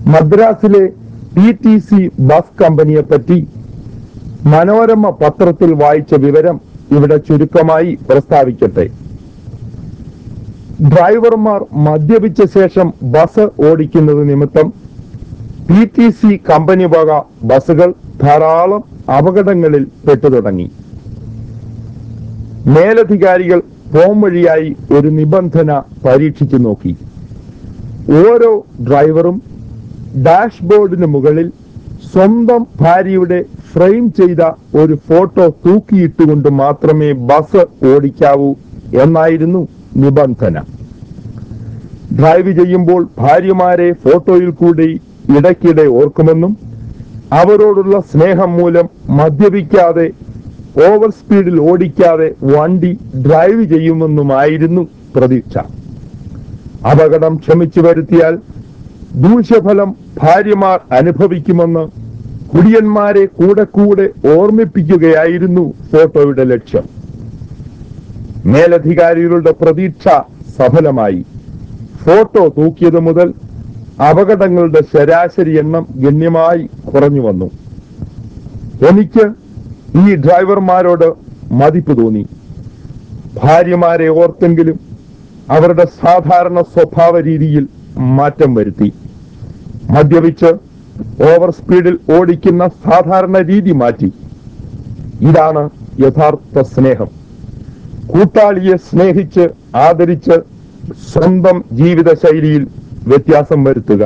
മദ്രാസിലെ P T C bus കമ്പനിയെ പറ്റി മനോരമ പത്രത്തിൽ വായിച്ച വിവരം ഇവിടെ ചുരുക്കമായി പ്രസ്താവിക്കട്ടെ ഡ്രൈവർമാർ മദ്യപിച്ച ശേഷം ബസ് ഓടിക്കുന്നത് നിമിത്തം പി ടി സി കമ്പനി വക ബസ്സുകൾ ധാരാളം അപകടങ്ങളിൽ പെട്ടുതുടങ്ങി മേലധികാരികൾ ഫോം വഴിയായി ഒരു നിബന്ധന പരീക്ഷിച്ചു നോക്കി ഓരോ ഡ്രൈവറും ഡാഷ്ബോർഡിന് മുകളിൽ സ്വന്തം ഭാര്യയുടെ ഫ്രെയിം ചെയ്ത ഒരു ഫോട്ടോ തൂക്കിയിട്ടുകൊണ്ട് മാത്രമേ ബസ് ഓടിക്കാവൂ എന്നായിരുന്നു നിബന്ധന ഡ്രൈവ് ചെയ്യുമ്പോൾ ഭാര്യമാരെ ഫോട്ടോയിൽ കൂടി ഇടയ്ക്കിടെ ഓർക്കുമെന്നും അവരോടുള്ള സ്നേഹം മൂലം മദ്യപിക്കാതെ ഓവർ സ്പീഡിൽ ഓടിക്കാതെ വണ്ടി ഡ്രൈവ് ചെയ്യുമെന്നുമായിരുന്നു പ്രതീക്ഷ അപകടം ക്ഷമിച്ചു വരുത്തിയാൽ ദൂഷ്യഫലം ഭാര്യമാർ അനുഭവിക്കുമെന്ന് കുടിയന്മാരെ കൂടെ കൂടെ ഓർമ്മിപ്പിക്കുകയായിരുന്നു ഫോട്ടോയുടെ ലക്ഷ്യം മേലധികാരികളുടെ പ്രതീക്ഷ സഫലമായി ഫോട്ടോ തൂക്കിയത് മുതൽ അപകടങ്ങളുടെ ശരാശരി എണ്ണം ഗണ്യമായി കുറഞ്ഞു വന്നു എനിക്ക് ഈ ഡ്രൈവർമാരോട് മതിപ്പ് തോന്നി ഭാര്യമാരെ ഓർത്തെങ്കിലും അവരുടെ സാധാരണ സ്വഭാവ രീതിയിൽ മാറ്റം വരുത്തി മദ്യപിച്ച് ഓവർ സ്പീഡിൽ ഓടിക്കുന്ന സാധാരണ രീതി മാറ്റി ഇതാണ് യഥാർത്ഥ സ്നേഹം കൂട്ടാളിയെ സ്നേഹിച്ച് ആദരിച്ച് സ്വന്തം ജീവിത ശൈലിയിൽ വ്യത്യാസം വരുത്തുക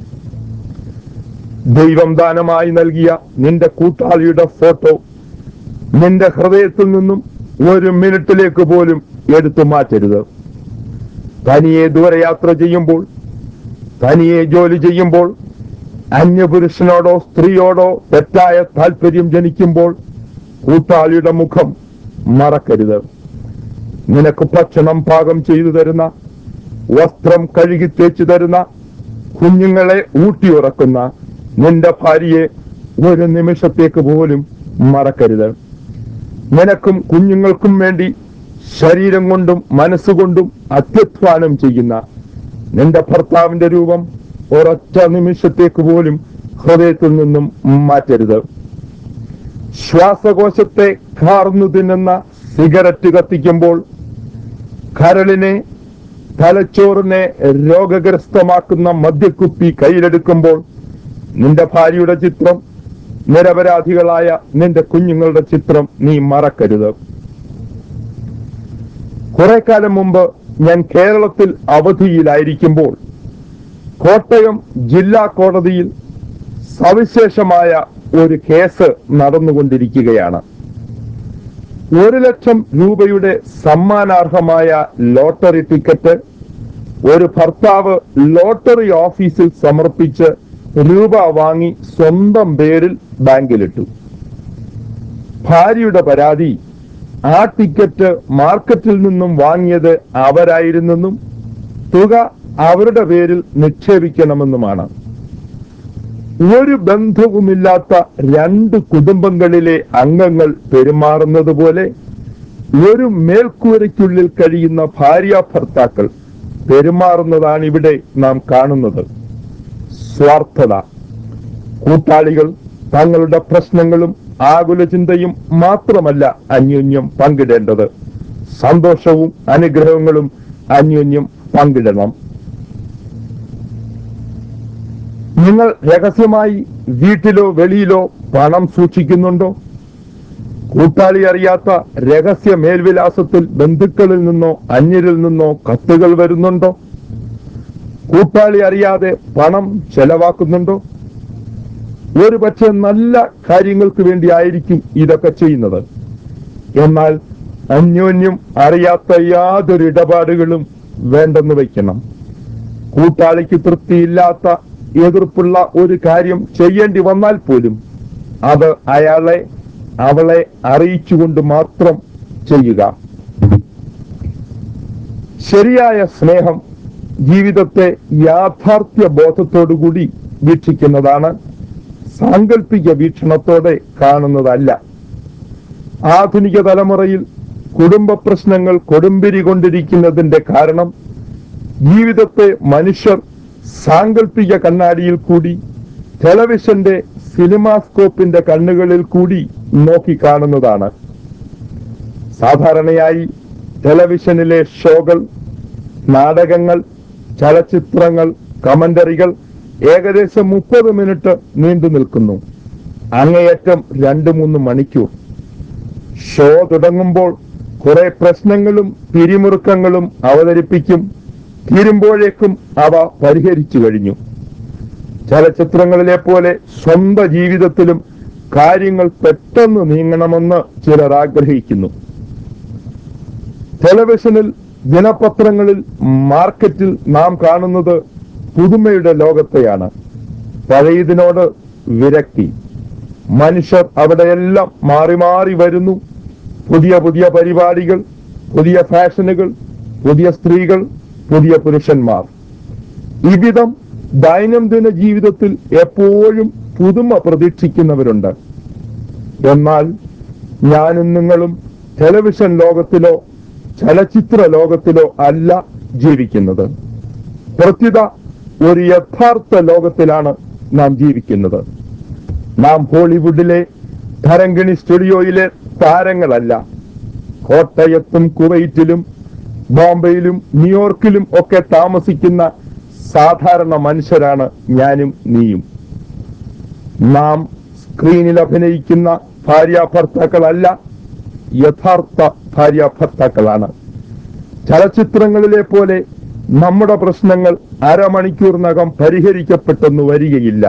ദൈവം ദാനമായി നൽകിയ നിന്റെ കൂട്ടാളിയുടെ ഫോട്ടോ നിന്റെ ഹൃദയത്തിൽ നിന്നും ഒരു മിനിറ്റിലേക്ക് പോലും എടുത്തു മാറ്റരുത് തനിയെ ദൂരയാത്ര ചെയ്യുമ്പോൾ തനിയെ ജോലി ചെയ്യുമ്പോൾ അന്യപുരുഷനോടോ സ്ത്രീയോടോ തെറ്റായ താല്പര്യം ജനിക്കുമ്പോൾ കൂട്ടാളിയുടെ മുഖം മറക്കരുത് നിനക്ക് ഭക്ഷണം പാകം ചെയ്തു തരുന്ന വസ്ത്രം കഴുകി തേച്ചു തരുന്ന കുഞ്ഞുങ്ങളെ ഊട്ടിയുറക്കുന്ന നിന്റെ ഭാര്യയെ ഒരു നിമിഷത്തേക്ക് പോലും മറക്കരുത് നിനക്കും കുഞ്ഞുങ്ങൾക്കും വേണ്ടി ശരീരം കൊണ്ടും മനസ്സുകൊണ്ടും അത്യധ്വാനം ചെയ്യുന്ന നിന്റെ ഭർത്താവിന്റെ രൂപം ഒരൊറ്റ നിമിഷത്തേക്ക് പോലും ഹൃദയത്തിൽ നിന്നും മാറ്റരുത് ശ്വാസകോശത്തെ കാർന്നു തിന്നുന്ന സിഗരറ്റ് കത്തിക്കുമ്പോൾ കരളിനെ തലച്ചോറിനെ രോഗഗ്രസ്തമാക്കുന്ന മദ്യക്കുപ്പി കയ്യിലെടുക്കുമ്പോൾ നിന്റെ ഭാര്യയുടെ ചിത്രം നിരപരാധികളായ നിന്റെ കുഞ്ഞുങ്ങളുടെ ചിത്രം നീ മറക്കരുത് കുറെ കാലം മുമ്പ് ഞാൻ കേരളത്തിൽ അവധിയിലായിരിക്കുമ്പോൾ കോട്ടയം ജില്ലാ കോടതിയിൽ സവിശേഷമായ ഒരു കേസ് നടന്നുകൊണ്ടിരിക്കുകയാണ് ഒരു ലക്ഷം രൂപയുടെ സമ്മാനാർഹമായ ലോട്ടറി ടിക്കറ്റ് ഒരു ഭർത്താവ് ലോട്ടറി ഓഫീസിൽ സമർപ്പിച്ച് രൂപ വാങ്ങി സ്വന്തം പേരിൽ ബാങ്കിലിട്ടു ഭാര്യയുടെ പരാതി ആ ടിക്കറ്റ് മാർക്കറ്റിൽ നിന്നും വാങ്ങിയത് അവരായിരുന്നെന്നും തുക അവരുടെ പേരിൽ നിക്ഷേപിക്കണമെന്നുമാണ് ഒരു ബന്ധവുമില്ലാത്ത രണ്ട് കുടുംബങ്ങളിലെ അംഗങ്ങൾ പെരുമാറുന്നത് പോലെ ഒരു മേൽക്കൂരയ്ക്കുള്ളിൽ കഴിയുന്ന ഭാര്യ ഭർത്താക്കൾ പെരുമാറുന്നതാണ് ഇവിടെ നാം കാണുന്നത് സ്വാർത്ഥത കൂട്ടാളികൾ തങ്ങളുടെ പ്രശ്നങ്ങളും ആകുല ചിന്തയും മാത്രമല്ല അന്യോന്യം പങ്കിടേണ്ടത് സന്തോഷവും അനുഗ്രഹങ്ങളും അന്യോന്യം പങ്കിടണം നിങ്ങൾ രഹസ്യമായി വീട്ടിലോ വെളിയിലോ പണം സൂക്ഷിക്കുന്നുണ്ടോ കൂട്ടാളി അറിയാത്ത രഹസ്യ മേൽവിലാസത്തിൽ ബന്ധുക്കളിൽ നിന്നോ അന്യരിൽ നിന്നോ കത്തുകൾ വരുന്നുണ്ടോ കൂട്ടാളി അറിയാതെ പണം ചെലവാക്കുന്നുണ്ടോ ഒരു പക്ഷെ നല്ല കാര്യങ്ങൾക്ക് വേണ്ടി ആയിരിക്കും ഇതൊക്കെ ചെയ്യുന്നത് എന്നാൽ അന്യോന്യം അറിയാത്ത യാതൊരു ഇടപാടുകളും വേണ്ടെന്ന് വയ്ക്കണം കൂട്ടാളിക്ക് തൃപ്തിയില്ലാത്ത എതിർപ്പുള്ള ഒരു കാര്യം ചെയ്യേണ്ടി വന്നാൽ പോലും അത് അയാളെ അവളെ അറിയിച്ചുകൊണ്ട് മാത്രം ചെയ്യുക ശരിയായ സ്നേഹം ജീവിതത്തെ യാഥാർത്ഥ്യ ബോധത്തോടുകൂടി വീക്ഷിക്കുന്നതാണ് സാങ്കല്പിക വീക്ഷണത്തോടെ കാണുന്നതല്ല ആധുനിക തലമുറയിൽ കുടുംബ പ്രശ്നങ്ങൾ കൊടുമ്പിരി കൊണ്ടിരിക്കുന്നതിന്റെ കാരണം ജീവിതത്തെ മനുഷ്യർ സാങ്കല്പിക കണ്ണാടിയിൽ കൂടി ടെലിവിഷന്റെ സിനിമാസ്കോപ്പിന്റെ കണ്ണുകളിൽ കൂടി നോക്കി കാണുന്നതാണ് സാധാരണയായി ടെലിവിഷനിലെ ഷോകൾ നാടകങ്ങൾ ചലച്ചിത്രങ്ങൾ കമന്ററികൾ ഏകദേശം മുപ്പത് മിനിറ്റ് നീണ്ടു നിൽക്കുന്നു അങ്ങേയറ്റം രണ്ട് മൂന്ന് മണിക്കൂർ ഷോ തുടങ്ങുമ്പോൾ കുറെ പ്രശ്നങ്ങളും പിരിമുറുക്കങ്ങളും അവതരിപ്പിക്കും തീരുമ്പോഴേക്കും അവ പരിഹരിച്ചു കഴിഞ്ഞു ചലച്ചിത്രങ്ങളിലെ പോലെ സ്വന്തം ജീവിതത്തിലും കാര്യങ്ങൾ പെട്ടെന്ന് നീങ്ങണമെന്ന് ചിലർ ആഗ്രഹിക്കുന്നു ടെലിവിഷനിൽ ദിനപത്രങ്ങളിൽ മാർക്കറ്റിൽ നാം കാണുന്നത് പുതുമയുടെ ലോകത്തെയാണ് പഴയതിനോട് വിരക്തി മനുഷ്യർ അവിടെയെല്ലാം മാറി മാറി വരുന്നു പുതിയ പുതിയ പരിപാടികൾ പുതിയ ഫാഷനുകൾ പുതിയ സ്ത്രീകൾ പുതിയ പുരുഷന്മാർ ഇവിധം ദൈനംദിന ജീവിതത്തിൽ എപ്പോഴും പുതുമ പ്രതീക്ഷിക്കുന്നവരുണ്ട് എന്നാൽ ഞാനും നിങ്ങളും ടെലിവിഷൻ ലോകത്തിലോ ചലച്ചിത്ര ലോകത്തിലോ അല്ല ജീവിക്കുന്നത് പ്രത്യുത ഒരു യഥാർത്ഥ ലോകത്തിലാണ് നാം ജീവിക്കുന്നത് നാം ഹോളിവുഡിലെ തരങ്കിണി സ്റ്റുഡിയോയിലെ താരങ്ങളല്ല കോട്ടയത്തും കുവൈറ്റിലും ബോംബെയിലും ന്യൂയോർക്കിലും ഒക്കെ താമസിക്കുന്ന സാധാരണ മനുഷ്യരാണ് ഞാനും നീയും നാം സ്ക്രീനിൽ അഭിനയിക്കുന്ന ഭാര്യാഭർത്താക്കളല്ല യഥാർത്ഥ ഭാര്യാഭർത്താക്കളാണ് ചലച്ചിത്രങ്ങളിലെ പോലെ നമ്മുടെ പ്രശ്നങ്ങൾ അരമണിക്കൂറിനകം പരിഹരിക്കപ്പെട്ടെന്ന് വരികയില്ല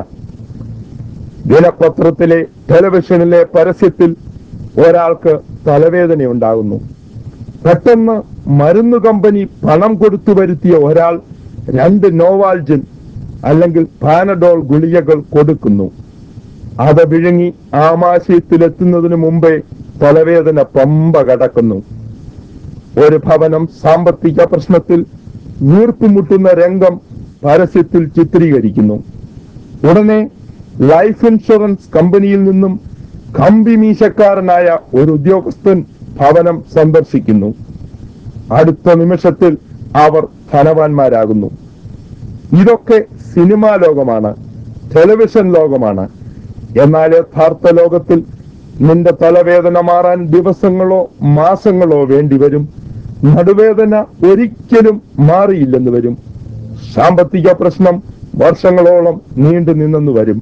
ദിനപത്രത്തിലെ ടെലിവിഷനിലെ പരസ്യത്തിൽ ഒരാൾക്ക് തലവേദന ഉണ്ടാകുന്നു പെട്ടെന്ന് മരുന്ന് കമ്പനി പണം കൊടുത്തു വരുത്തിയ ഒരാൾ രണ്ട് നോവാൽജിൻ അല്ലെങ്കിൽ പാനഡോൾ ഗുളികകൾ കൊടുക്കുന്നു അത് വിഴുങ്ങി ആമാശയത്തിലെത്തുന്നതിന് മുമ്പേ തലവേദന പമ്പ കടക്കുന്നു ഒരു ഭവനം സാമ്പത്തിക പ്രശ്നത്തിൽ വീർപ്പുമുട്ടുന്ന രംഗം പരസ്യത്തിൽ ചിത്രീകരിക്കുന്നു ഉടനെ ലൈഫ് ഇൻഷുറൻസ് കമ്പനിയിൽ നിന്നും കമ്പി മീശക്കാരനായ ഒരു ഉദ്യോഗസ്ഥൻ ഭവനം സന്ദർശിക്കുന്നു അടുത്ത നിമിഷത്തിൽ അവർ ധനവാന്മാരാകുന്നു ഇതൊക്കെ സിനിമാ ലോകമാണ് ടെലിവിഷൻ ലോകമാണ് എന്നാൽ യഥാർത്ഥ ലോകത്തിൽ നിന്റെ തലവേദന മാറാൻ ദിവസങ്ങളോ മാസങ്ങളോ വേണ്ടിവരും നടുവേദന ഒരിക്കലും മാറിയില്ലെന്ന് വരും സാമ്പത്തിക പ്രശ്നം വർഷങ്ങളോളം നീണ്ടു നിന്നെന്ന് വരും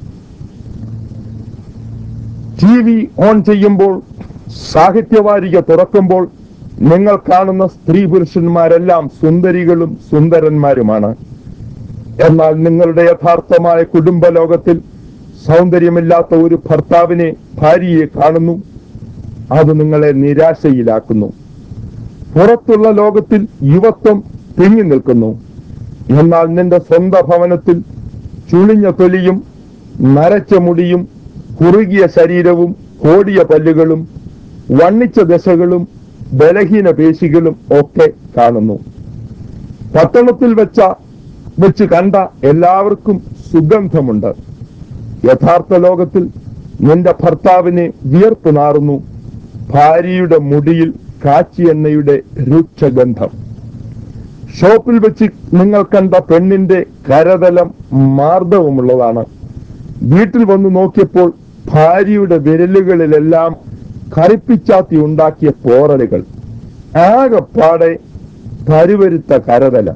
ടി വി ഓൺ ചെയ്യുമ്പോൾ സാഹിത്യവാരിക തുറക്കുമ്പോൾ നിങ്ങൾ കാണുന്ന സ്ത്രീ പുരുഷന്മാരെല്ലാം സുന്ദരികളും സുന്ദരന്മാരുമാണ് എന്നാൽ നിങ്ങളുടെ യഥാർത്ഥമായ കുടുംബ ലോകത്തിൽ സൗന്ദര്യമില്ലാത്ത ഒരു ഭർത്താവിനെ ഭാര്യയെ കാണുന്നു അത് നിങ്ങളെ നിരാശയിലാക്കുന്നു പുറത്തുള്ള ലോകത്തിൽ യുവത്വം തിങ്ങി നിൽക്കുന്നു എന്നാൽ നിന്റെ സ്വന്തം ഭവനത്തിൽ ചുളിഞ്ഞ തൊലിയും നരച്ച മുടിയും കുറുകിയ ശരീരവും കോടിയ പല്ലുകളും വണ്ണിച്ച ദശകളും ബലഹീന പേശികളും ഒക്കെ കാണുന്നു പട്ടണത്തിൽ വെച്ച വെച്ച് കണ്ട എല്ലാവർക്കും സുഗന്ധമുണ്ട് യഥാർത്ഥ ലോകത്തിൽ നിന്റെ ഭർത്താവിനെ വിയർപ്പ് നാറുന്നു ഭാര്യയുടെ മുടിയിൽ കാച്ചി എണ്ണയുടെ രൂക്ഷഗന്ധം ഷോപ്പിൽ വെച്ച് നിങ്ങൾ കണ്ട പെണ്ണിന്റെ കരതലം മാർദ്ദവമുള്ളതാണ് വീട്ടിൽ വന്ന് നോക്കിയപ്പോൾ ഭാര്യയുടെ വിരലുകളിലെല്ലാം കറിപ്പിച്ചാത്തി ഉണ്ടാക്കിയ പോറലുകൾ ആകെപ്പാടെ പരുവരുത്ത കരതലം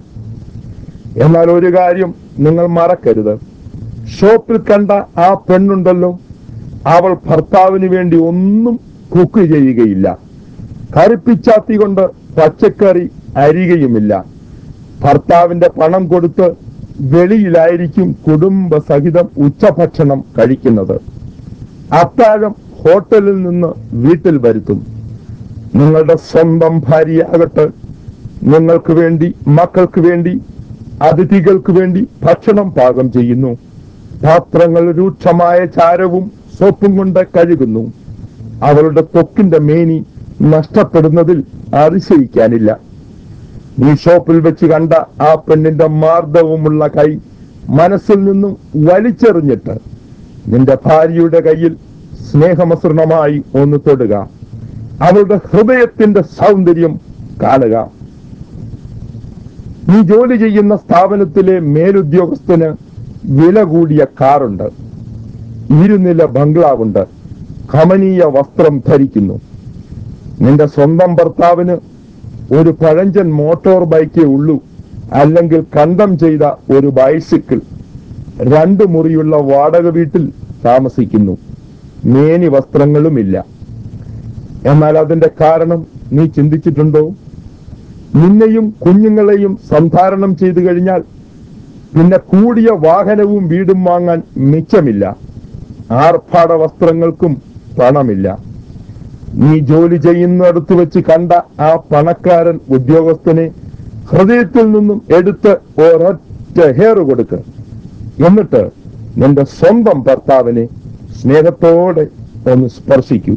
എന്നാൽ ഒരു കാര്യം നിങ്ങൾ മറക്കരുത് ഷോപ്പിൽ കണ്ട ആ പെണ്ണുണ്ടല്ലോ അവൾ ഭർത്താവിന് വേണ്ടി ഒന്നും കുക്ക് ചെയ്യുകയില്ല കറിപ്പിച്ചാത്തി കൊണ്ട് പച്ചക്കറി അരികയുമില്ല ഭർത്താവിന്റെ പണം കൊടുത്ത് വെളിയിലായിരിക്കും കുടുംബസഹിതം ഉച്ചഭക്ഷണം കഴിക്കുന്നത് അത്താഴം ഹോട്ടലിൽ നിന്ന് വീട്ടിൽ വരുത്തും നിങ്ങളുടെ സ്വന്തം ഭാര്യയാകട്ടെ നിങ്ങൾക്ക് വേണ്ടി മക്കൾക്ക് വേണ്ടി അതിഥികൾക്ക് വേണ്ടി ഭക്ഷണം പാകം ചെയ്യുന്നു പാത്രങ്ങൾ രൂക്ഷമായ ചാരവും സോപ്പും കൊണ്ട് കഴുകുന്നു അവളുടെ ത്വക്കിന്റെ മേനി നഷ്ടപ്പെടുന്നതിൽ അതിശയിക്കാനില്ല നീ ഷോപ്പിൽ വെച്ച് കണ്ട ആ പെണ്ണിന്റെ മാർദ്ദവുമുള്ള കൈ മനസ്സിൽ നിന്നും വലിച്ചെറിഞ്ഞിട്ട് നിന്റെ ഭാര്യയുടെ കയ്യിൽ സ്നേഹമസൃണമായി ഒന്ന് തൊടുക അവളുടെ ഹൃദയത്തിന്റെ സൗന്ദര്യം കാണുക നീ ജോലി ചെയ്യുന്ന സ്ഥാപനത്തിലെ മേലുദ്യോഗസ്ഥന് വില കൂടിയ കാറുണ്ട് ഇരുനില ബംഗ്ലാവുണ്ട് കമനീയ വസ്ത്രം ധരിക്കുന്നു നിന്റെ സ്വന്തം ഭർത്താവിന് ഒരു പഴഞ്ചൻ മോട്ടോർ ബൈക്കേ ഉള്ളൂ അല്ലെങ്കിൽ കണ്ടം ചെയ്ത ഒരു ബൈസിക്കിൾ രണ്ട് മുറിയുള്ള വാടക വീട്ടിൽ താമസിക്കുന്നു മേനി വസ്ത്രങ്ങളുമില്ല എന്നാൽ അതിന്റെ കാരണം നീ ചിന്തിച്ചിട്ടുണ്ടോ നിന്നെയും കുഞ്ഞുങ്ങളെയും സംധാരണം ചെയ്തു കഴിഞ്ഞാൽ പിന്നെ കൂടിയ വാഹനവും വീടും വാങ്ങാൻ മിച്ചമില്ല ആർഭാട വസ്ത്രങ്ങൾക്കും പണമില്ല നീ ജോലി ചെയ്യുന്നിടത്ത് വെച്ച് കണ്ട ആ പണക്കാരൻ ഉദ്യോഗസ്ഥനെ ഹൃദയത്തിൽ നിന്നും എടുത്ത് ഒരൊറ്റ ഹെയർ കൊടുക്ക് എന്നിട്ട് നിന്റെ സ്വന്തം ഭർത്താവിനെ സ്നേഹത്തോടെ ഒന്ന് സ്പർശിക്കൂ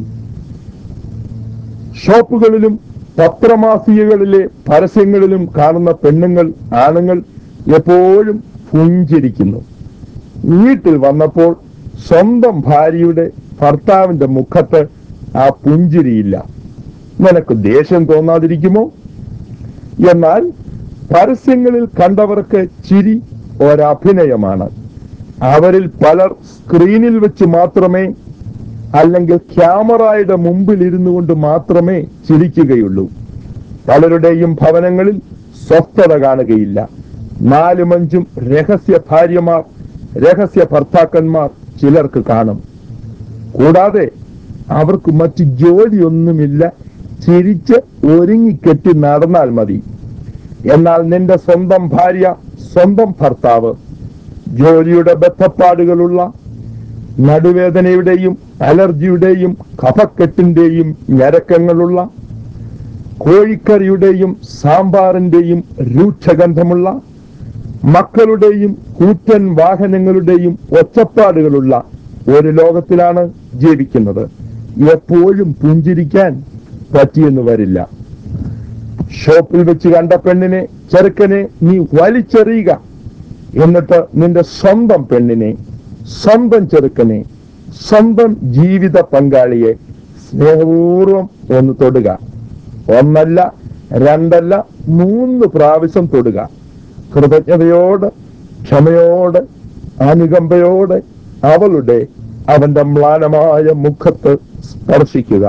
ഷോപ്പുകളിലും പത്രമാസികകളിലെ പരസ്യങ്ങളിലും കാണുന്ന പെണ്ണുങ്ങൾ ആണുങ്ങൾ എപ്പോഴും പുഞ്ചിരിക്കുന്നു വീട്ടിൽ വന്നപ്പോൾ സ്വന്തം ഭാര്യയുടെ ഭർത്താവിന്റെ മുഖത്ത് ആ പുഞ്ചിരിയില്ല നിനക്ക് ദേഷ്യം തോന്നാതിരിക്കുമോ എന്നാൽ പരസ്യങ്ങളിൽ കണ്ടവർക്ക് ചിരി ഒരഭിനയമാണ് അവരിൽ പലർ സ്ക്രീനിൽ വെച്ച് മാത്രമേ അല്ലെങ്കിൽ ക്യാമറയുടെ മുമ്പിൽ ഇരുന്നു കൊണ്ട് മാത്രമേ ചിരിക്കുകയുള്ളൂ പലരുടെയും ഭവനങ്ങളിൽ സ്വസ്ഥത കാണുകയില്ല നാലും അഞ്ചും രഹസ്യ ഭാര്യമാർ രഹസ്യ ഭർത്താക്കന്മാർ ചിലർക്ക് കാണും കൂടാതെ അവർക്ക് മറ്റു ജോലിയൊന്നുമില്ല ചിരിച്ച് ഒരുങ്ങിക്കെട്ടി നടന്നാൽ മതി എന്നാൽ നിന്റെ സ്വന്തം ഭാര്യ സ്വന്തം ഭർത്താവ് ജോലിയുടെ ബന്ധപ്പാടുകളുള്ള നടുവേദനയുടെയും അലർജിയുടെയും കഫക്കെട്ടിന്റെയും ഞരക്കങ്ങളുള്ള കോഴിക്കറിയുടെയും സാമ്പാറിന്റെയും രൂക്ഷഗന്ധമുള്ള മക്കളുടെയും കൂറ്റൻ വാഹനങ്ങളുടെയും ഒച്ചപ്പാടുകളുള്ള ഒരു ലോകത്തിലാണ് ജീവിക്കുന്നത് എപ്പോഴും പുഞ്ചിരിക്കാൻ പറ്റിയെന്ന് വരില്ല ഷോപ്പിൽ വെച്ച് കണ്ട പെണ്ണിനെ ചെറുക്കനെ നീ വലിച്ചെറിയുക എന്നിട്ട് നിന്റെ സ്വന്തം പെണ്ണിനെ സ്വന്തം ചെറുക്കനെ സ്വന്തം ജീവിത പങ്കാളിയെ സ്നേഹപൂർവം ഒന്ന് തൊടുക ഒന്നല്ല രണ്ടല്ല മൂന്ന് പ്രാവശ്യം തൊടുക കൃതജ്ഞതയോടെ ക്ഷമയോടെ അനുകമ്പയോടെ അവളുടെ അവന്റെ മ്ലാനമായ മുഖത്ത് സ്പർശിക്കുക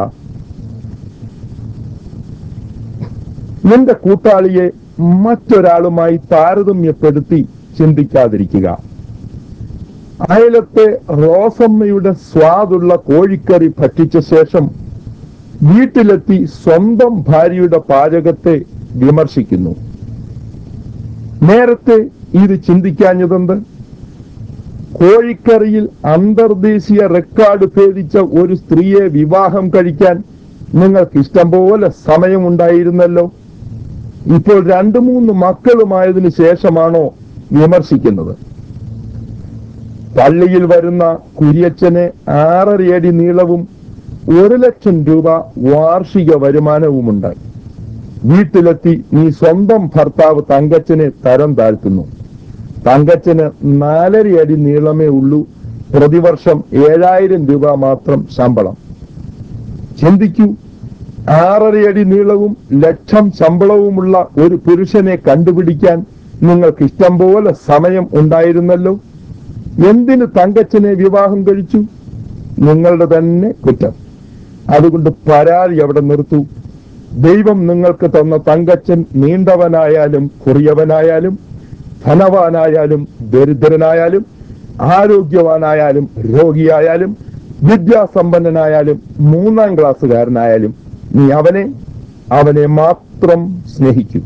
നിന്റെ കൂട്ടാളിയെ മറ്റൊരാളുമായി താരതമ്യപ്പെടുത്തി ചിന്തിക്കാതിരിക്കുക അയലത്തെ റോസമ്മയുടെ സ്വാദുള്ള കോഴിക്കറി ഭക്ഷിച്ച ശേഷം വീട്ടിലെത്തി സ്വന്തം ഭാര്യയുടെ പാചകത്തെ വിമർശിക്കുന്നു നേരത്തെ ഇത് ചിന്തിക്കാഞ്ഞതെന്ത് കോഴിക്കറിയിൽ അന്തർദേശീയ റെക്കോർഡ് ഭേദിച്ച ഒരു സ്ത്രീയെ വിവാഹം കഴിക്കാൻ നിങ്ങൾക്ക് ഇഷ്ടം പോലെ സമയമുണ്ടായിരുന്നല്ലോ ഇപ്പോൾ രണ്ടു മൂന്ന് മക്കളുമായതിനു ശേഷമാണോ വിമർശിക്കുന്നത് പള്ളിയിൽ വരുന്ന കുരിയച്ചന് ആറരയടി നീളവും ഒരു ലക്ഷം രൂപ വാർഷിക വരുമാനവുമുണ്ട് വീട്ടിലെത്തി നീ സ്വന്തം ഭർത്താവ് തങ്കച്ചനെ തരം താഴ്ത്തുന്നു തങ്കച്ചന് നാലര അടി നീളമേ ഉള്ളൂ പ്രതിവർഷം ഏഴായിരം രൂപ മാത്രം ശമ്പളം ചിന്തിക്കൂ ആറരയടി നീളവും ലക്ഷം ശമ്പളവുമുള്ള ഒരു പുരുഷനെ കണ്ടുപിടിക്കാൻ നിങ്ങൾക്ക് ഇഷ്ടം പോലെ സമയം ഉണ്ടായിരുന്നല്ലോ എന്തിന് തങ്കച്ചനെ വിവാഹം കഴിച്ചു നിങ്ങളുടെ തന്നെ കുറ്റം അതുകൊണ്ട് പരാതി അവിടെ നിർത്തൂ ദൈവം നിങ്ങൾക്ക് തന്ന തങ്കച്ചൻ നീണ്ടവനായാലും കുറിയവനായാലും ധനവാനായാലും ദരിദ്രനായാലും ആരോഗ്യവാനായാലും രോഗിയായാലും വിദ്യാസമ്പന്നനായാലും മൂന്നാം ക്ലാസ്സുകാരനായാലും നീ അവനെ അവനെ മാത്രം സ്നേഹിക്കൂ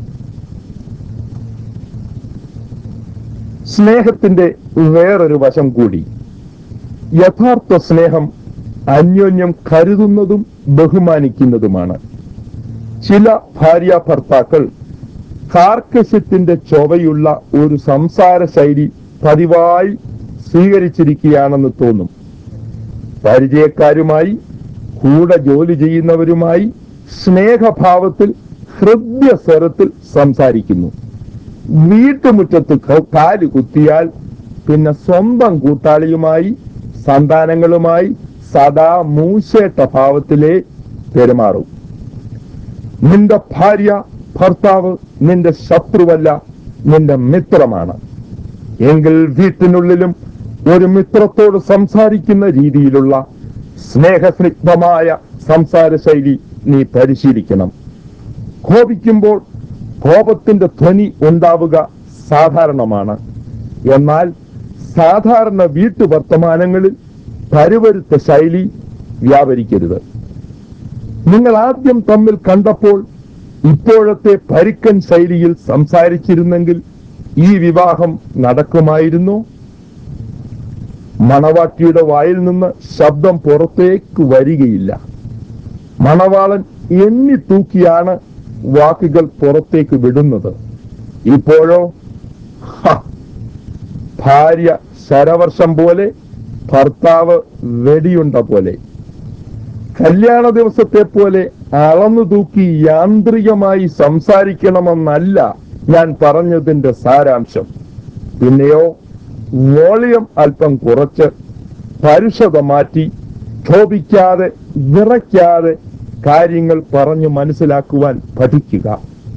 സ്നേഹത്തിന്റെ വേറൊരു വശം കൂടി യഥാർത്ഥ സ്നേഹം അന്യോന്യം കരുതുന്നതും ബഹുമാനിക്കുന്നതുമാണ് ചില ഭാര്യ ഭർത്താക്കൾ കാർക്കശ്യത്തിന്റെ ചൊവയുള്ള ഒരു സംസാര ശൈലി പതിവായി സ്വീകരിച്ചിരിക്കുകയാണെന്ന് തോന്നും പരിചയക്കാരുമായി കൂടെ ജോലി ചെയ്യുന്നവരുമായി സ്നേഹഭാവത്തിൽ ഹൃദയസ്വരത്തിൽ സംസാരിക്കുന്നു വീട്ടുമുറ്റത്ത് ക- കാല് കുത്തിയാൽ പിന്നെ സ്വന്തം കൂട്ടാളിയുമായി സന്താനങ്ങളുമായി സദാ മൂശേട്ട ഭാവത്തിലേ പെരുമാറും നിന്റെ ഭാര്യ ഭർത്താവ് നിന്റെ ശത്രുവല്ല നിന്റെ മിത്രമാണ് എങ്കിൽ വീട്ടിനുള്ളിലും ഒരു മിത്രത്തോട് സംസാരിക്കുന്ന രീതിയിലുള്ള സ്നേഹസ്നിഗ്ധമായ സംസാര ശൈലി നീ പരിശീലിക്കണം കോപിക്കുമ്പോൾ കോപത്തിന്റെ ധ്വനി ഉണ്ടാവുക സാധാരണമാണ് എന്നാൽ സാധാരണ വീട്ടുവർത്തമാനങ്ങളിൽ പരുവരുത്ത ശൈലി വ്യാപരിക്കരുത് നിങ്ങൾ ആദ്യം തമ്മിൽ കണ്ടപ്പോൾ ഇപ്പോഴത്തെ പരുക്കൻ ശൈലിയിൽ സംസാരിച്ചിരുന്നെങ്കിൽ ഈ വിവാഹം നടക്കുമായിരുന്നു മണവാട്ടിയുടെ വായിൽ നിന്ന് ശബ്ദം പുറത്തേക്ക് വരികയില്ല മണവാളൻ എണ്ണി തൂക്കിയാണ് വാക്കുകൾ പുറത്തേക്ക് വിടുന്നത് ഇപ്പോഴോ ഹ, ഭാര്യ ശരവർഷം പോലെ ഭർത്താവ് വെടിയുണ്ട പോലെ കല്യാണ ദിവസത്തെ പോലെ അളന്നു തൂക്കി യാന്ത്രികമായി സംസാരിക്കണമെന്നല്ല ഞാൻ പറഞ്ഞതിന്റെ സാരാംശം പിന്നെയോ വോളിയം അല്പം കുറച്ച് പരുഷത മാറ്റി ക്ഷോഭിക്കാതെ വിറയ്ക്കാതെ കാര്യങ്ങൾ പറഞ്ഞു മനസ്സിലാക്കുവാൻ പഠിക്കുക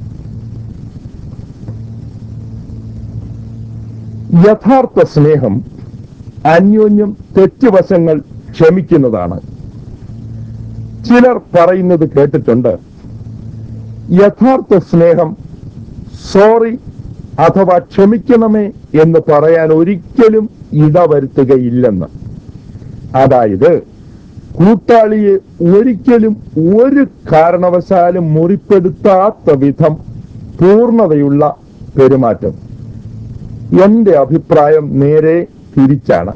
യഥാർത്ഥ സ്നേഹം അന്യോന്യം തെറ്റുവശങ്ങൾ ക്ഷമിക്കുന്നതാണ് ചിലർ പറയുന്നത് കേട്ടിട്ടുണ്ട് യഥാർത്ഥ സ്നേഹം സോറി അഥവാ ക്ഷമിക്കണമേ എന്ന് പറയാൻ ഒരിക്കലും ഇടവരുത്തുകയില്ലെന്ന് അതായത് കൂട്ടാളിയെ ഒരിക്കലും ഒരു കാരണവശാലും മുറിപ്പെടുത്താത്ത വിധം പൂർണ്ണതയുള്ള പെരുമാറ്റം എന്റെ അഭിപ്രായം നേരെ തിരിച്ചാണ്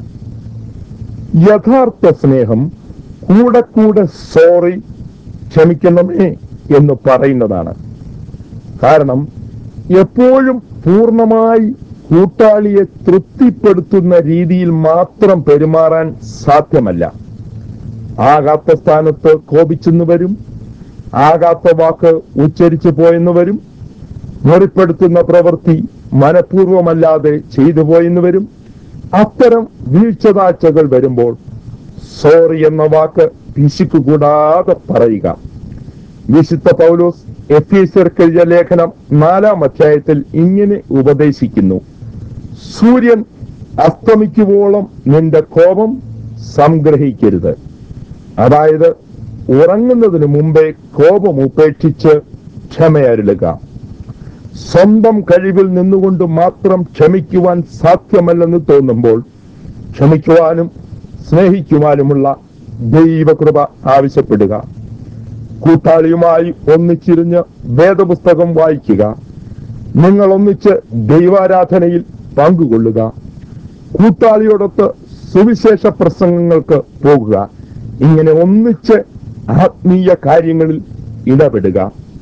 യഥാർത്ഥ സ്നേഹം കൂടെ കൂടെ സോറി ക്ഷമിക്കണമേ എന്ന് പറയുന്നതാണ് കാരണം എപ്പോഴും പൂർണ്ണമായി കൂട്ടാളിയെ തൃപ്തിപ്പെടുത്തുന്ന രീതിയിൽ മാത്രം പെരുമാറാൻ സാധ്യമല്ല ആകാത്ത സ്ഥാനത്ത് കോപിച്ചെന്ന് വരും ആകാത്ത വാക്ക് ഉച്ചരിച്ചു പോയെന്ന് വരും മുറിപ്പെടുത്തുന്ന പ്രവൃത്തി മനഃപൂർവമല്ലാതെ ചെയ്തു പോയെന്ന് വരും അത്തരം വീഴ്ചതാഴ്ചകൾ വരുമ്പോൾ സോറി എന്ന വാക്ക് പിശുക്ക് കൂടാതെ പറയുക വിശുദ്ധ പൗലോസ് എഫീസർക്കെഴുതിയ ലേഖനം നാലാം അധ്യായത്തിൽ ഇങ്ങനെ ഉപദേശിക്കുന്നു സൂര്യൻ അസ്തമിക്കുവോളം നിന്റെ കോപം സംഗ്രഹിക്കരുത് അതായത് ഉറങ്ങുന്നതിന് മുമ്പേ കോപം ഉപേക്ഷിച്ച് ക്ഷമയരുളുക സ്വന്തം കഴിവിൽ നിന്നുകൊണ്ട് മാത്രം ക്ഷമിക്കുവാൻ സാധ്യമല്ലെന്ന് തോന്നുമ്പോൾ ക്ഷമിക്കുവാനും സ്നേഹിക്കുവാനുമുള്ള ദൈവകൃപ ആവശ്യപ്പെടുക കൂട്ടാളിയുമായി ഒന്നിച്ചിരുന്ന് വേദപുസ്തകം വായിക്കുക നിങ്ങൾ ഒന്നിച്ച് ദൈവാരാധനയിൽ പങ്കുകൊള്ളുക കൂട്ടാളിയോടൊത്ത് സുവിശേഷ പ്രസംഗങ്ങൾക്ക് പോകുക ഇങ്ങനെ ഒന്നിച്ച് ആത്മീയ കാര്യങ്ങളിൽ ഇടപെടുക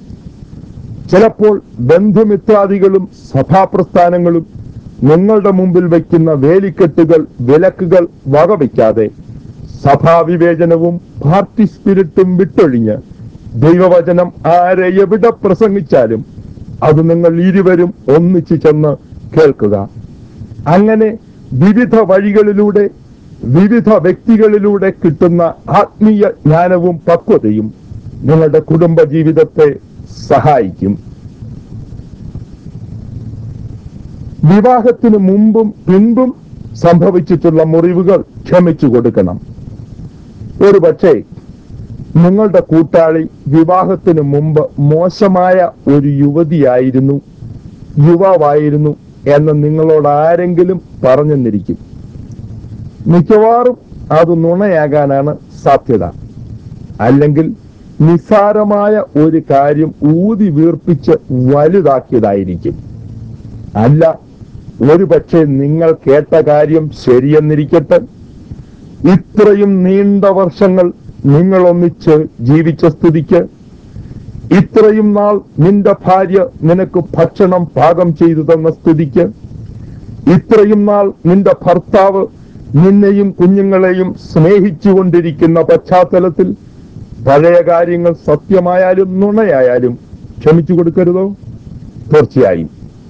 ചിലപ്പോൾ ബന്ധുമിത്രാദികളും സഭാപ്രസ്ഥാനങ്ങളും നിങ്ങളുടെ മുമ്പിൽ വയ്ക്കുന്ന വേലിക്കെട്ടുകൾ വിലക്കുകൾ വകവയ്ക്കാതെ സഭാവിവേചനവും പാർട്ടി സ്പിരിറ്റും വിട്ടൊഴിഞ്ഞ് ദൈവവചനം ആരെ എവിടെ പ്രസംഗിച്ചാലും അത് നിങ്ങൾ ഇരുവരും ഒന്നിച്ചു ചെന്ന് കേൾക്കുക അങ്ങനെ വിവിധ വഴികളിലൂടെ വിവിധ വ്യക്തികളിലൂടെ കിട്ടുന്ന ആത്മീയ ജ്ഞാനവും പക്വതയും നിങ്ങളുടെ കുടുംബ ജീവിതത്തെ സഹായിക്കും വിവാഹത്തിന് മുമ്പും പിൻപും സംഭവിച്ചിട്ടുള്ള മുറിവുകൾ ക്ഷമിച്ചു കൊടുക്കണം ഒരു പക്ഷേ നിങ്ങളുടെ കൂട്ടാളി വിവാഹത്തിന് മുമ്പ് മോശമായ ഒരു യുവതിയായിരുന്നു യുവാവായിരുന്നു എന്ന് നിങ്ങളോട് ആരെങ്കിലും പറഞ്ഞെന്നിരിക്കും മിക്കവാറും അത് നുണയാകാനാണ് സാധ്യത അല്ലെങ്കിൽ നിസ്സാരമായ ഒരു കാര്യം ഊതി വീർപ്പിച്ച് വലുതാക്കിയതായിരിക്കും അല്ല ഒരു പക്ഷേ നിങ്ങൾ കേട്ട കാര്യം ശരിയെന്നിരിക്കട്ടെ ഇത്രയും നീണ്ട വർഷങ്ങൾ നിങ്ങൾ ഒന്നിച്ച് ജീവിച്ച സ്ഥിതിക്ക് ഇത്രയും നാൾ നിന്റെ ഭാര്യ നിനക്ക് ഭക്ഷണം പാകം ചെയ്തു തന്ന സ്ഥിതിക്ക് ഇത്രയും നാൾ നിന്റെ ഭർത്താവ് നിന്നെയും കുഞ്ഞുങ്ങളെയും സ്നേഹിച്ചുകൊണ്ടിരിക്കുന്ന പശ്ചാത്തലത്തിൽ പഴയ കാര്യങ്ങൾ സത്യമായാലും നുണയായാലും ക്ഷമിച്ചു കൊടുക്കരുതോ തീർച്ചയായും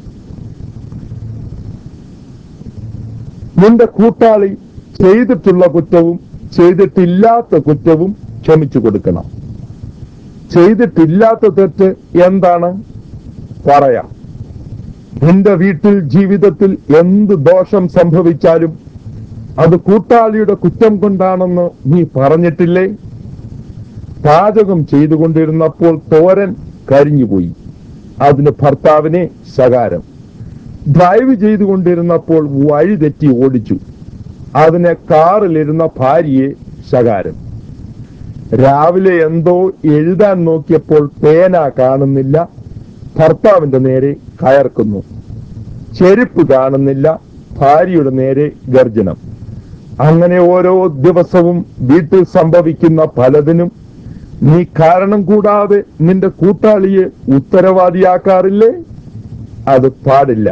നിന്റെ കൂട്ടാളി ചെയ്തിട്ടുള്ള കുറ്റവും ചെയ്തിട്ടില്ലാത്ത കുറ്റവും ക്ഷമിച്ചു കൊടുക്കണം ചെയ്തിട്ടില്ലാത്ത തെറ്റ് എന്താണ് പറയാം നിന്റെ വീട്ടിൽ ജീവിതത്തിൽ എന്ത് ദോഷം സംഭവിച്ചാലും അത് കൂട്ടാളിയുടെ കുറ്റം കൊണ്ടാണെന്ന് നീ പറഞ്ഞിട്ടില്ലേ പാചകം ചെയ്തുകൊണ്ടിരുന്നപ്പോൾ തോരൻ കരിഞ്ഞുപോയി അതിന് ഭർത്താവിനെ ശകാരം ഡ്രൈവ് ചെയ്തുകൊണ്ടിരുന്നപ്പോൾ വഴി തെറ്റി ഓടിച്ചു അതിനെ കാറിലിരുന്ന ഭാര്യയെ ശകാരം രാവിലെ എന്തോ എഴുതാൻ നോക്കിയപ്പോൾ പേന കാണുന്നില്ല ഭർത്താവിന്റെ നേരെ കയർക്കുന്നു ചെരുപ്പ് കാണുന്നില്ല ഭാര്യയുടെ നേരെ ഗർജനം അങ്ങനെ ഓരോ ദിവസവും വീട്ടിൽ സംഭവിക്കുന്ന പലതിനും നീ കാരണം കൂടാതെ നിന്റെ കൂട്ടാളിയെ ഉത്തരവാദിയാക്കാറില്ലേ അത് പാടില്ല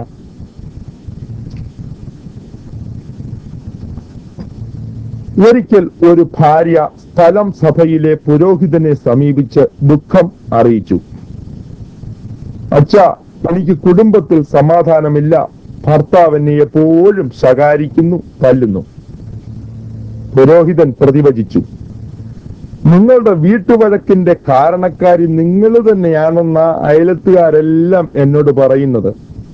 ഒരിക്കൽ ഒരു ഭാര്യ സ്ഥലം സഭയിലെ പുരോഹിതനെ സമീപിച്ച് ദുഃഖം അറിയിച്ചു അച്ഛ എനിക്ക് കുടുംബത്തിൽ സമാധാനമില്ല ഭർത്താവ് എന്നെ എപ്പോഴും ശകാരിക്കുന്നു തല്ലുന്നു പുരോഹിതൻ പ്രതിവചിച്ചു നിങ്ങളുടെ വീട്ടുവഴക്കിന്റെ കാരണക്കാരി നിങ്ങൾ തന്നെയാണെന്ന അയലത്തുകാരെല്ലാം എന്നോട് പറയുന്നത്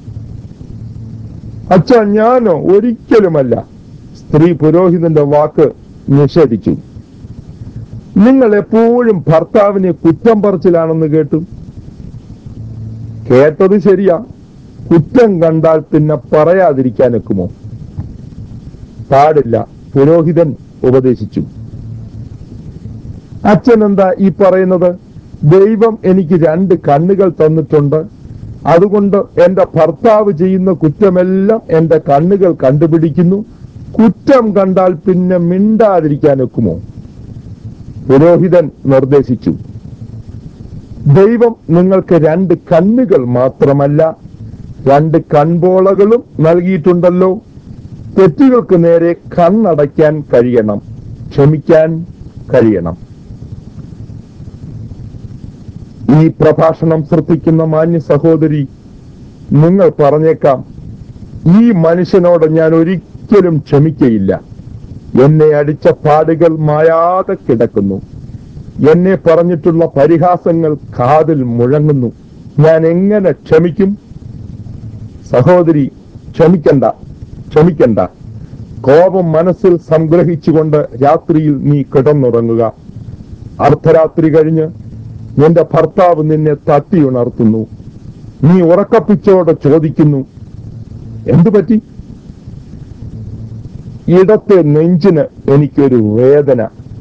അച്ഛ ഞാനോ ഒരിക്കലുമല്ല സ്ത്രീ പുരോഹിതന്റെ വാക്ക് നിഷേധിച്ചു നിങ്ങൾ എപ്പോഴും ഭർത്താവിനെ കുറ്റം പറച്ചിലാണെന്ന് കേട്ടു കേട്ടത് ശരിയാ കുറ്റം കണ്ടാൽ പിന്നെ പറയാതിരിക്കാനൊക്കുമോ പാടില്ല പുരോഹിതൻ ഉപദേശിച്ചു അച്ഛൻ എന്താ ഈ പറയുന്നത് ദൈവം എനിക്ക് രണ്ട് കണ്ണുകൾ തന്നിട്ടുണ്ട് അതുകൊണ്ട് എന്റെ ഭർത്താവ് ചെയ്യുന്ന കുറ്റമെല്ലാം എന്റെ കണ്ണുകൾ കണ്ടുപിടിക്കുന്നു കുറ്റം കണ്ടാൽ പിന്നെ മിണ്ടാതിരിക്കാനൊക്കുമോ പുരോഹിതൻ നിർദ്ദേശിച്ചു ദൈവം നിങ്ങൾക്ക് രണ്ട് കണ്ണുകൾ മാത്രമല്ല രണ്ട് കൺപോളകളും നൽകിയിട്ടുണ്ടല്ലോ തെറ്റുകൾക്ക് നേരെ കണ്ണടയ്ക്കാൻ കഴിയണം ക്ഷമിക്കാൻ കഴിയണം ഈ പ്രഭാഷണം ശ്രദ്ധിക്കുന്ന മാന്യ സഹോദരി നിങ്ങൾ പറഞ്ഞേക്കാം ഈ മനുഷ്യനോട് ഞാൻ ഒരിക്കലും ക്ഷമിക്കയില്ല എന്നെ അടിച്ച പാടുകൾ മായാതെ കിടക്കുന്നു എന്നെ പറഞ്ഞിട്ടുള്ള പരിഹാസങ്ങൾ കാതിൽ മുഴങ്ങുന്നു ഞാൻ എങ്ങനെ ക്ഷമിക്കും സഹോദരി ക്ഷമിക്കണ്ട ക്ഷമിക്കണ്ട കോപം മനസ്സിൽ സംഗ്രഹിച്ചുകൊണ്ട് രാത്രിയിൽ നീ കിടന്നുറങ്ങുക അർദ്ധരാത്രി കഴിഞ്ഞ് നിന്റെ ഭർത്താവ് നിന്നെ തട്ടിയുണർത്തുന്നു നീ ഉറക്കപ്പിച്ചോടെ ചോദിക്കുന്നു എന്തു പറ്റി ഇടത്തെ നെഞ്ചിന് എനിക്കൊരു വേദന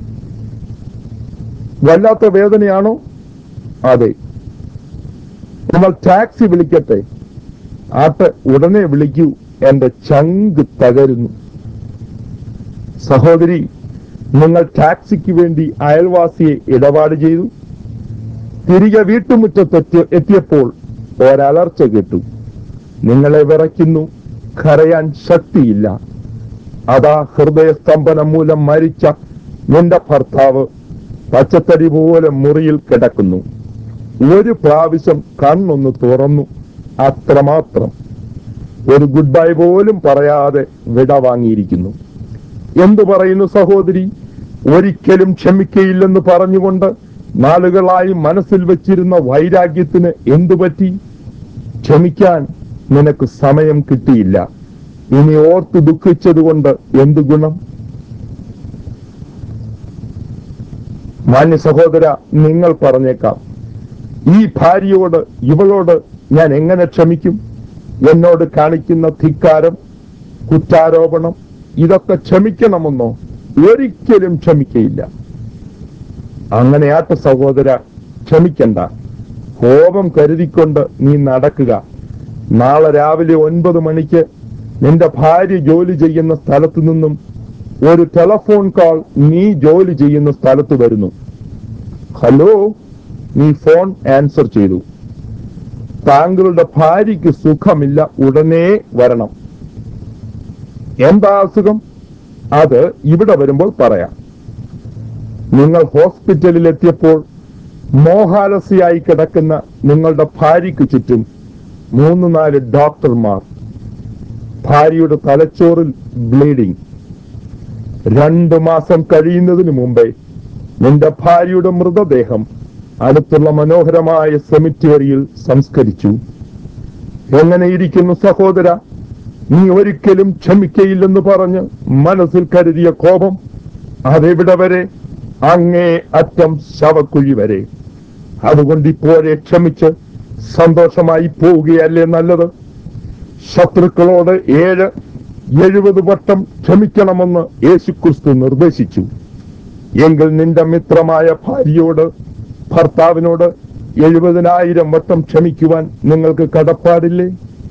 വല്ലാത്ത വേദനയാണോ അതെ നമ്മൾ ടാക്സി വിളിക്കട്ടെ ആട്ട് ഉടനെ വിളിക്കൂ എന്റെ ചങ്ക് തകരുന്നു സഹോദരി നിങ്ങൾ ടാക്സിക്ക് വേണ്ടി അയൽവാസിയെ ഇടപാട് ചെയ്തു തിരികെ വീട്ടുമുറ്റത്തെത്തി എത്തിയപ്പോൾ ഒരലർച്ച കേട്ടു നിങ്ങളെ വിറയ്ക്കുന്നു കരയാൻ ശക്തിയില്ല അതാ ഹൃദയസ്തംഭനം മൂലം മരിച്ച നിന്റെ ഭർത്താവ് പച്ചത്തടി പോലെ മുറിയിൽ കിടക്കുന്നു ഒരു പ്രാവശ്യം കണ്ണൊന്ന് തുറന്നു അത്രമാത്രം ഒരു ഗുഡ് ബൈ പോലും പറയാതെ വിട വാങ്ങിയിരിക്കുന്നു എന്തു പറയുന്നു സഹോദരി ഒരിക്കലും ക്ഷമിക്കയില്ലെന്ന് പറഞ്ഞുകൊണ്ട് നാളുകളായി മനസ്സിൽ വെച്ചിരുന്ന വൈരാഗ്യത്തിന് എന്തു പറ്റി ക്ഷമിക്കാൻ നിനക്ക് സമയം കിട്ടിയില്ല ഇനി ഓർത്ത് ദുഃഖിച്ചതുകൊണ്ട് എന്തു ഗുണം മാന്യ സഹോദര നിങ്ങൾ പറഞ്ഞേക്കാം ഈ ഭാര്യയോട് ഇവളോട് ഞാൻ എങ്ങനെ ക്ഷമിക്കും എന്നോട് കാണിക്കുന്ന ധിക്കാരം കുറ്റാരോപണം ഇതൊക്കെ ക്ഷമിക്കണമെന്നോ ഒരിക്കലും ക്ഷമിക്കയില്ല അങ്ങനെയാട്ട സഹോദര ക്ഷമിക്കണ്ട കോപം കരുതിക്കൊണ്ട് നീ നടക്കുക നാളെ രാവിലെ ഒൻപത് മണിക്ക് നിന്റെ ഭാര്യ ജോലി ചെയ്യുന്ന സ്ഥലത്തു നിന്നും ഒരു ടെലഫോൺ കോൾ നീ ജോലി ചെയ്യുന്ന സ്ഥലത്ത് വരുന്നു ഹലോ നീ ഫോൺ ആൻസർ ചെയ്തു താങ്കളുടെ ഭാര്യയ്ക്ക് സുഖമില്ല ഉടനെ വരണം എന്താ അസുഖം അത് ഇവിടെ വരുമ്പോൾ പറയാം നിങ്ങൾ ഹോസ്പിറ്റലിൽ എത്തിയപ്പോൾ മോഹാലസ്യായി കിടക്കുന്ന നിങ്ങളുടെ ഭാര്യയ്ക്ക് ചുറ്റും മൂന്ന് നാല് ഡോക്ടർമാർ ഭാര്യയുടെ തലച്ചോറിൽ ബ്ലീഡിംഗ് രണ്ടു മാസം കഴിയുന്നതിന് മുമ്പേ നിന്റെ ഭാര്യയുടെ മൃതദേഹം അടുത്തുള്ള മനോഹരമായ സെമിറ്റേറിയിൽ സംസ്കരിച്ചു എങ്ങനെയിരിക്കുന്നു സഹോദര നീ ഒരിക്കലും ക്ഷമിക്കയില്ലെന്ന് പറഞ്ഞ് മനസ്സിൽ കരുതിയ കോപം അതെവിടെ വരെ അങ്ങേ അറ്റം ശവക്കുഴി വരെ അതുകൊണ്ട് ഇപ്പോഴെ ക്ഷമിച്ച് സന്തോഷമായി പോവുകയല്ലേ നല്ലത് ശത്രുക്കളോട് ഏഴ് എഴുപത് വട്ടം ക്ഷമിക്കണമെന്ന് യേശുക്രിസ്തു നിർദ്ദേശിച്ചു എങ്കിൽ നിന്റെ മിത്രമായ ഭാര്യയോട് ഭർത്താവിനോട് എഴുപതിനായിരം വട്ടം ക്ഷമിക്കുവാൻ നിങ്ങൾക്ക് കടപ്പാടില്ലേ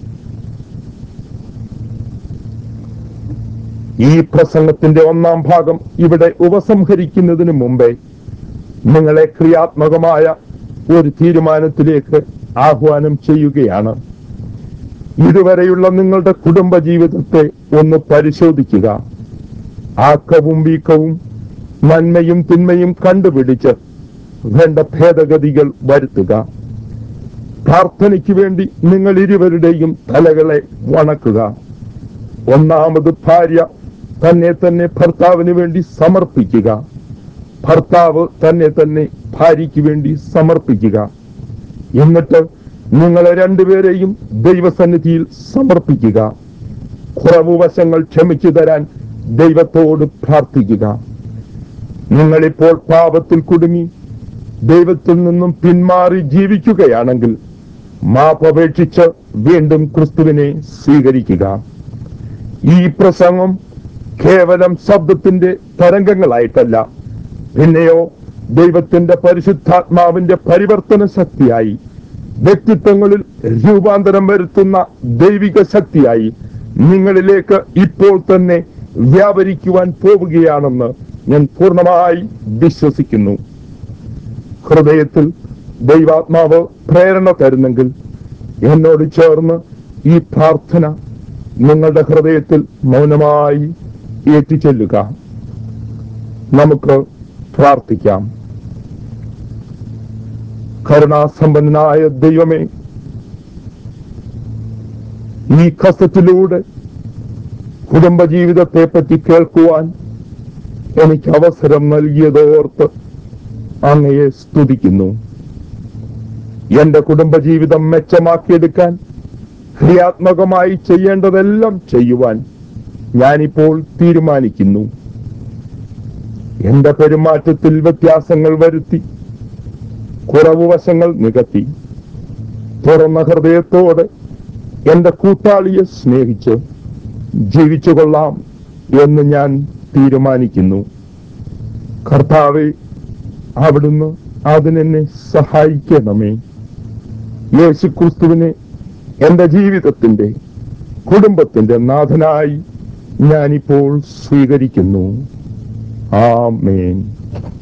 ഈ പ്രസംഗത്തിന്റെ ഒന്നാം ഭാഗം ഇവിടെ ഉപസംഹരിക്കുന്നതിന് മുമ്പേ നിങ്ങളെ ക്രിയാത്മകമായ ഒരു തീരുമാനത്തിലേക്ക് ആഹ്വാനം ചെയ്യുകയാണ് ഇതുവരെയുള്ള നിങ്ങളുടെ കുടുംബ ജീവിതത്തെ ഒന്ന് പരിശോധിക്കുക ആക്കവും വീക്കവും നന്മയും തിന്മയും കണ്ടുപിടിച്ച് വേണ്ട ഭേദഗതികൾ വരുത്തുക പ്രാർത്ഥനയ്ക്ക് വേണ്ടി നിങ്ങൾ ഇരുവരുടെയും തലകളെ വണക്കുക ഒന്നാമത് ഭാര്യ തന്നെ തന്നെ ഭർത്താവിന് വേണ്ടി സമർപ്പിക്കുക ഭർത്താവ് തന്നെ തന്നെ ഭാര്യയ്ക്ക് വേണ്ടി സമർപ്പിക്കുക എന്നിട്ട് നിങ്ങളെ രണ്ടുപേരെയും ദൈവസന്നിധിയിൽ സമർപ്പിക്കുക കുറവ് വശങ്ങൾ ക്ഷമിച്ചു തരാൻ ദൈവത്തോട് പ്രാർത്ഥിക്കുക നിങ്ങളിപ്പോൾ പാപത്തിൽ കുടുങ്ങി ദൈവത്തിൽ നിന്നും പിന്മാറി ജീവിക്കുകയാണെങ്കിൽ മാപ്പപേക്ഷിച്ച് വീണ്ടും ക്രിസ്തുവിനെ സ്വീകരിക്കുക ഈ പ്രസംഗം കേവലം ശബ്ദത്തിന്റെ തരംഗങ്ങളായിട്ടല്ല പിന്നെയോ ദൈവത്തിന്റെ പരിശുദ്ധാത്മാവിന്റെ പരിവർത്തന ശക്തിയായി വ്യക്തിത്വങ്ങളിൽ രൂപാന്തരം വരുത്തുന്ന ദൈവിക ശക്തിയായി നിങ്ങളിലേക്ക് ഇപ്പോൾ തന്നെ വ്യാപരിക്കുവാൻ പോവുകയാണെന്ന് ഞാൻ പൂർണ്ണമായി വിശ്വസിക്കുന്നു ഹൃദയത്തിൽ ദൈവാത്മാവ് പ്രേരണ തരുന്നെങ്കിൽ എന്നോട് ചേർന്ന് ഈ പ്രാർത്ഥന നിങ്ങളുടെ ഹൃദയത്തിൽ മൗനമായി ഏറ്റുചൊല്ലുക നമുക്ക് പ്രാർത്ഥിക്കാം കരുണാസമ്പന്നനായ ദൈവമേ ഈ കസത്തിലൂടെ കുടുംബജീവിതത്തെ പറ്റി കേൾക്കുവാൻ എനിക്ക് അവസരം നൽകിയതോർത്ത് അങ്ങയെ സ്തുതിക്കുന്നു എന്റെ കുടുംബജീവിതം മെച്ചമാക്കിയെടുക്കാൻ ക്രിയാത്മകമായി ചെയ്യേണ്ടതെല്ലാം ചെയ്യുവാൻ ഞാനിപ്പോൾ തീരുമാനിക്കുന്നു എന്റെ പെരുമാറ്റത്തിൽ വ്യത്യാസങ്ങൾ വരുത്തി കുറവ് വശങ്ങൾ നികത്തി തുറന്ന ഹൃദയത്തോടെ എന്റെ കൂട്ടാളിയെ സ്നേഹിച്ച് ജീവിച്ചു കൊള്ളാം എന്ന് ഞാൻ തീരുമാനിക്കുന്നു കർത്താവെ അവിടുന്ന് അതിനെന്നെ സഹായിക്കണമേ യേശു ക്രിസ്തുവിനെ എന്റെ ജീവിതത്തിന്റെ കുടുംബത്തിന്റെ നാഥനായി ഞാനിപ്പോൾ സ്വീകരിക്കുന്നു ആമേൻ